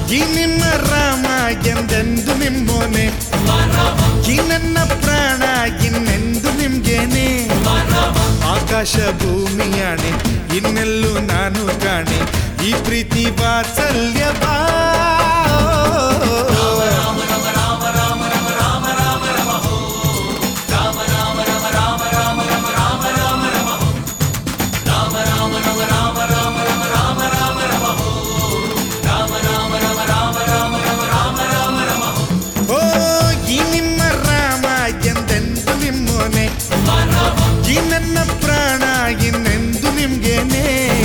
ಈ ನಿಮ್ಮ ರಾಮ ಎಂದೆಂದು ನಿಮ್ಮೋನೆ ಈ ನನ್ನ ಪ್ರಾಣ ಇನ್ನೆಂದು ನಿಮ್ಗೇನೆ ಆಕಾಶ ಭೂಮಿಯಾಣೆ ಇನ್ನೆಲ್ಲೂ ನಾನು ಕಾಣೆ ಈ ಪ್ರೀತಿ ವಾತ್ಸಲ್ಯ ಬಾ ಓ ಈ ನಿಮ್ಮ ರಾಮ ಎಂದೆಂದು ನಿಮ್ಮೋನೆ ಈ ನನ್ನ ಪ್ರಾಣ ಇನ್ನೆಂದು ನಿಮ್ಗೇನೆ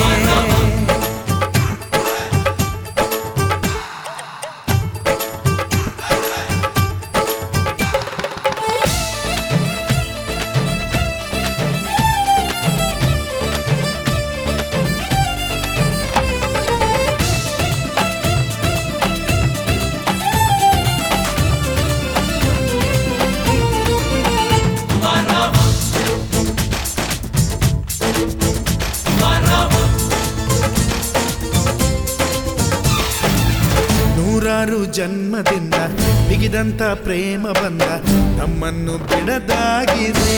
ನೂರಾರು ಜನ್ಮದಿಂದ ಬಿಗಿದಂತ ಪ್ರೇಮ ಬಂದ ನಮ್ಮನ್ನು ಬಿಡದಾಗಿದೆ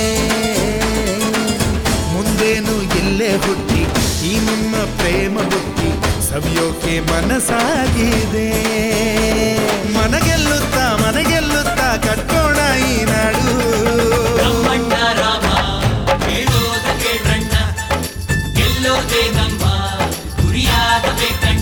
ಮುಂದೇನು ಎಲ್ಲೇ ಹುಟ್ಟಿ ಈ ನಿಮ್ಮ ಪ್ರೇಮ ಬುಟ್ಟಿ ಸವಿಯೋಕೆ ಮನಸ್ಸಾಗಿದೆ ಮನಗೆಲ್ಲುತ್ತಾ ಮನಗೆಲ್ಲುತ್ತಾ ಕಟ್ಕೋಣ ಈ ನಾಡು ನಮ್ಮಣ್ಣ ರಾಮ ಹೇಳೋದ ಕೇಳ್ರಣ್ಣ ಗೆಲ್ಲೋದೇ ನಮ್ಮ ಗುರಿಯಾಗಬೇಕಣ್ಣ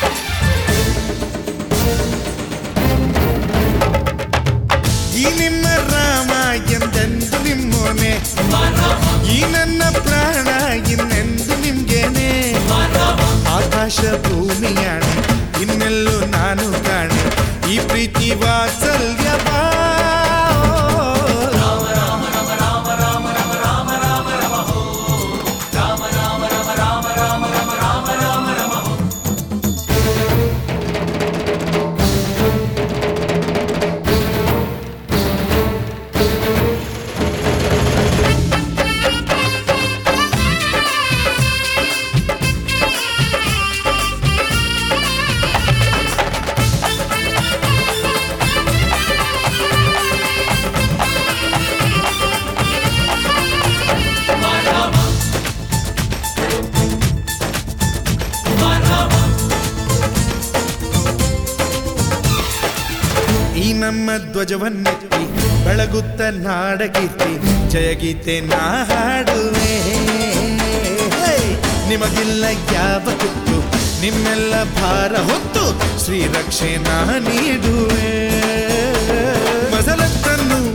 ಈ ನಿಮ್ಮ ರಾಮ ಎಂದೆಂದು ನಿಮ್ಮೋನೆ ಈ ನನ್ನ ಪ್ರಾಣ ಇನ್ನೆಂದು ನಿಮ್ಗೇನೆ ಆಕಾಶ ಭೂಮಿಯಾಣೆ ಇನ್ನೆಲ್ಲೂ ನಾನು ಕಾಣೆ ಈ ಪ್ರೀತಿ ವಾತ್ಸಲ್ಯ ಬಾ ಈ ನಮ್ಮ ಧ್ವಜವನ್ನೆತ್ತಿ ಬೆಳಗುತ್ತ ನಾಡಗೀತಿ ಜಯಗೀತೆ ನಾ ಹಾಡುವೆ ಹೇ! ನಿಮಗಿಲ್ಲ ಯಾವ ಕುತ್ತು ನಿಮ್ಮೆಲ್ಲ ಭಾರ ಹೊತ್ತು ಶ್ರೀರಕ್ಷೆ ನಾ ನೀಡುವೆ ಮಸಲತ್ತನ್ನು